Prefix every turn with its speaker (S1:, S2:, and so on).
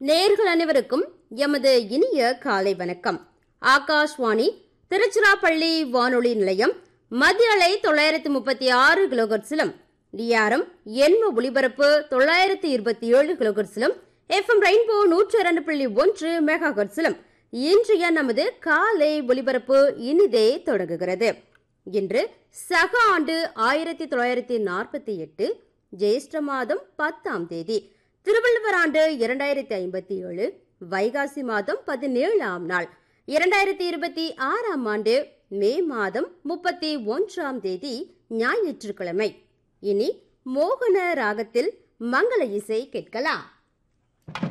S1: நேர்கள் அனைவருக்கும் எமது இனிய காலை வணக்கம் ஆகாஷ்வாணி திருச்சிராப்பள்ளி வானொலி நிலையம் மத்திய அலை தொள்ளாயிரத்தி முப்பத்தி ஆறு கிலோகர்ஸிலும் டிஆர்எம் எண்ம ஒலிபரப்பு தொள்ளாயிரத்தி இருபத்தி ஏழு கிலோகர்ஸிலும் எஃப்எம் ரெயின்போ நூற்றி இரண்டு புள்ளி ஒன்று மெகா கர்ஸிலும் இன்றைய நமது காலை ஒலிபரப்பு இனிதே தொடங்குகிறது இன்று சக ஆண்டு ஆயிரத்தி தொள்ளாயிரத்தி நாற்பத்தி எட்டு ஜேஷ்ட மாதம் பத்தாம் தேதி திருவள்ளுவர் ஆண்டு இரண்டாயிரத்தி ஐம்பத்தி ஏழு வைகாசி மாதம் பதினேழாம் நாள் இரண்டாயிரத்தி இருபத்தி ஆறாம் ஆண்டு மே மாதம் முப்பத்தி ஒன்றாம் தேதி ஞாயிற்றுக்கிழமை இனி மோகன ராகத்தில் மங்கள இசை கேட்கலாம்